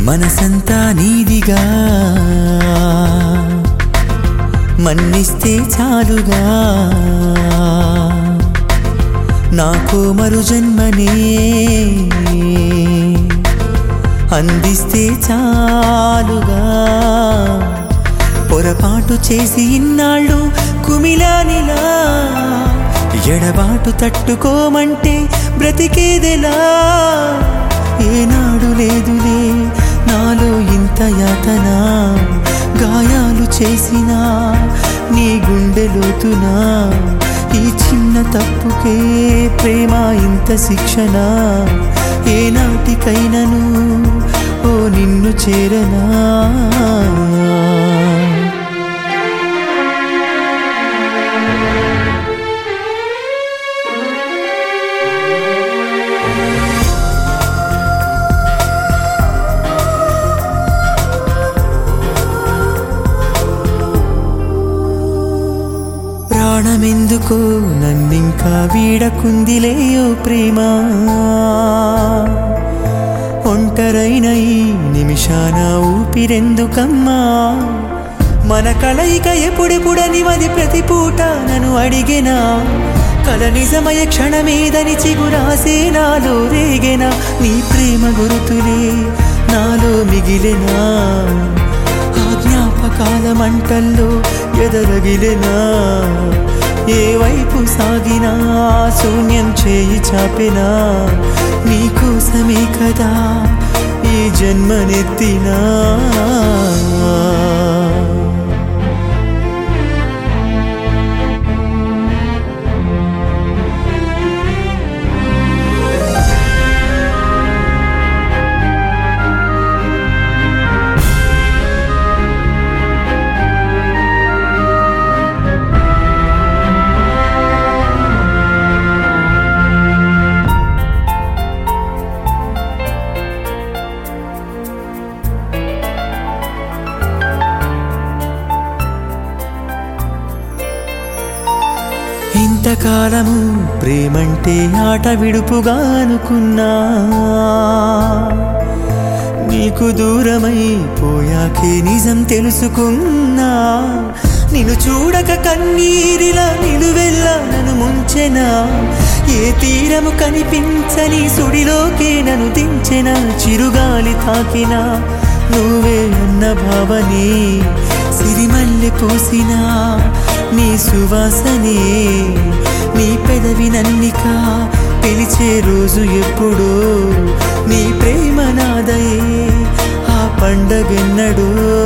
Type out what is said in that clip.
మనసంతా నీదిగా మన్నిస్తే చాలుగా నాకో మరు జన్మనే అందిస్తే చాలుగా పొరపాటు చేసి ఇన్నాళ్ళు కుమిలానిలా ఎడబాటు తట్టుకోమంటే బ్రతికేదెలా ఏనాడు లేదులే నాలో ఇంత యాతన గాయాలు చేసినా నీ గుండె లోతునా ఈ చిన్న తప్పుకే ప్రేమ ఇంత శిక్షణ ఏనాటికైనను ఓ నిన్ను చేరనా ప్రాణమెందుకో నన్నింకా వీడకుందిలేయో ప్రేమ ఒంటరైన ఈ నిమిషాన ఊపిరెందుకమ్మా మన కలయిక ఎప్పుడెప్పుడని మది ప్రతి పూట నన్ను అడిగెనా కల నిజమయ క్షణమేదని చిగురాసే నాలో రేగెనా నీ ప్రేమ గురుతులే నాలో మిగిలెనా ఆ జ్ఞాపకాల మంటల్లో ఎదరగిలెనా ఏ వైపు సాగినా శూన్యం చేయి చాపెనా నీకోసమే కదా ఈ జన్మనెత్తినా ఇంతకాలము ప్రేమంటే ఆట విడుపుగా అనుకున్నా నీకు దూరమై పోయాకే నిజం తెలుసుకున్నా నిన్ను చూడక కన్నీరిలా నిలువెల్లా నన్ను ముంచెనా ఏ తీరము కనిపించని సుడిలోకే నన్ను దించెన చిరుగాలి తాకినా నువ్వే అన్న భావనే సిరిమల్లె పూసినా నీ సువాసనే నీ పెదవి నన్నిక పిలిచే రోజు ఎప్పుడో నీ ప్రేమ నాదయే ఆ పండగెన్నడో